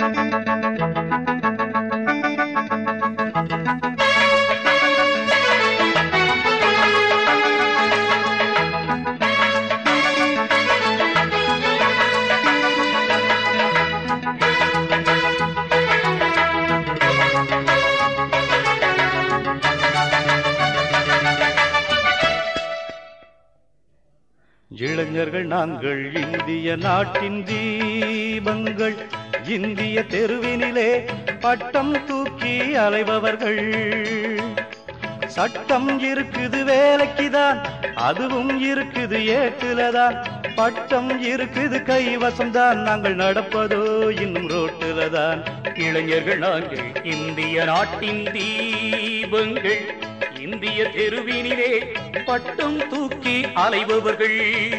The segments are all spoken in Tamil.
இளைஞர்கள் நாங்கள் இந்திய நாட்டின் தீபங்கள் இந்திய தெருவினிலே பட்டம் தூக்கி அலைபவர்கள் சட்டம் இருக்குது வேலைக்குதான் அதுவும் இருக்குது ஏட்டுலதான் பட்டம் இருக்குது கைவசம்தான் நாங்கள் நடப்பதோ இன்னும் ரோட்டுலதான் இளைஞர்கள் நாங்கள் இந்திய நாட்டின் தீபங்கள் இந்திய தெருவினிலே பட்டம் தூக்கி அலைபவர்கள்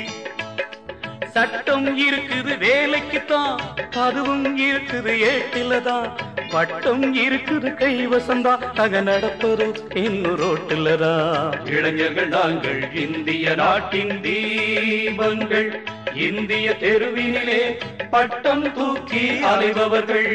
சட்டம் இருக்குது வேலைக்குத்தான் அதுவும் இருக்குது ஏட்டிலதான் பட்டம் இருக்குது கைவசம்தான் அக நடப்பது இன்னும் ரோட்டிலதான் இளைஞர்கள் நாங்கள் இந்திய நாட்டின் தீபங்கள் இந்திய தெருவினிலே பட்டம் தூக்கி அலைபவர்கள்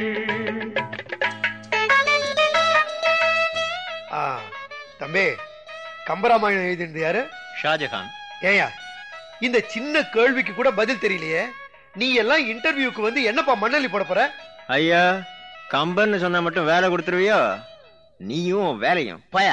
ஆ, தம்பி கம்பராமாயணம் எழுதினது யாரு ஷாஜகான் ஏயா இந்த சின்ன கேள்விக்கு கூட பதில் தெரியலையே நீ எல்லாம் இன்டர்வியூக்கு வந்து என்னப்பா மண்ணலி போட போற ஐயா கம்பன்னு சொன்னா மட்டும் வேலை கொடுத்துருவியோ நீயும் உன் வேலையும் பயா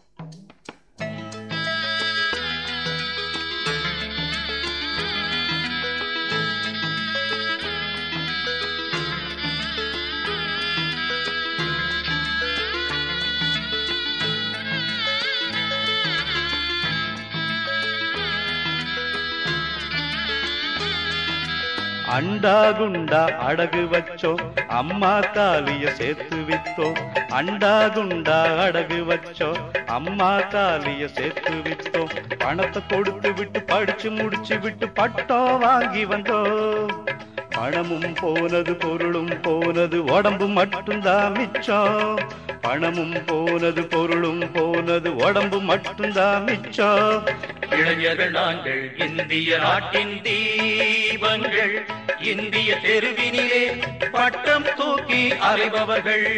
அண்டா குண்டா அடகு வச்சோம் அம்மா தாலிய சேர்த்து வித்தோம் அண்டா குண்டா அடகு வச்சோம் அம்மா தாலிய சேர்த்து வித்தோம் பணத்தை கொடுத்து விட்டு படிச்சு முடிச்சு விட்டு பட்டம் வாங்கி வந்தோம் பணமும் போனது பொருளும் போனது உடம்பு மட்டும்தான் மிச்சம் பணமும் போனது பொருளும் போனது உடம்பு மட்டும்தான் மிச்சம் இளைஞர்கள் நாங்கள் இந்திய நாட்டின் தீபங்கள் இந்திய தெருவினிலே பட்டம் தூக்கி அலைபவர்கள்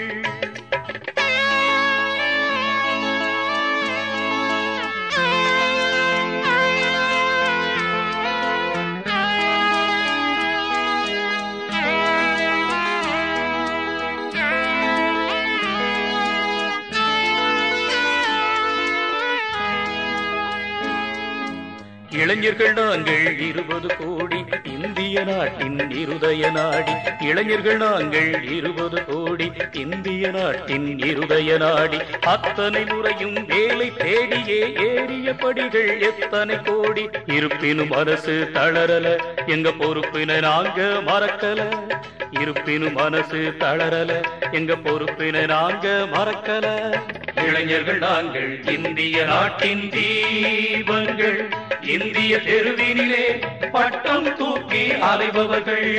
இளைஞர்கள் நாங்கள் இருபது கோடி இந்திய நாட்டின் இருதய நாடி இளைஞர்கள் நாங்கள் இருபது கோடி இந்திய நாட்டின் இருதய நாடி அத்தனை முறையும் வேலை தேடியே ஏறிய படிகள் எத்தனை கோடி இருப்பினும் அரசு தளரல எங்க பொறுப்பினை நாங்க மறக்கல இருப்பினும் மனசு தளரல எங்க பொறுப்பினை நாங்க மறக்கல இளைஞர்கள் நாங்கள் இந்திய நாட்டின் தீபங்கள் இந்திய தெருவினிலே பட்டம் தூக்கி அலைபவர்கள்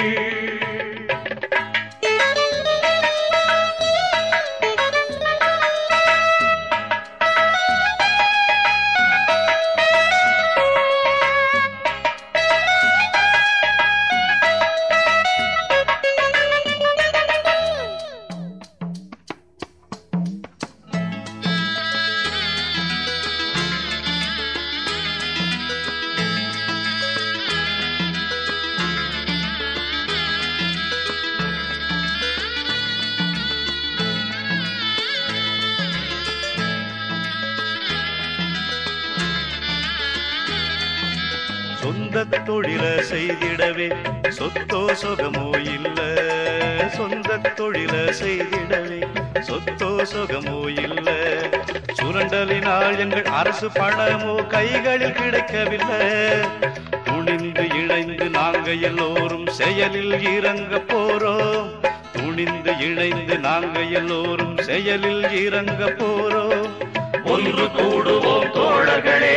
சொந்த தொழில செய்திடவே சொத்தோ சொகமோ இல்ல சொந்த தொழில செய்திடவே சொத்தோ சொகமோ இல்ல சுரண்டலினால் எங்கள் அரசு பணமோ கைகளில் கிடைக்கவில்லை துணிந்து இணைந்து நாங்க எல்லோரும் செயலில் இறங்க போறோம் துணிந்து இணைந்து நாங்க எல்லோரும் செயலில் இறங்க போறோம் ஒன்று கூடுவோம் தோழர்களே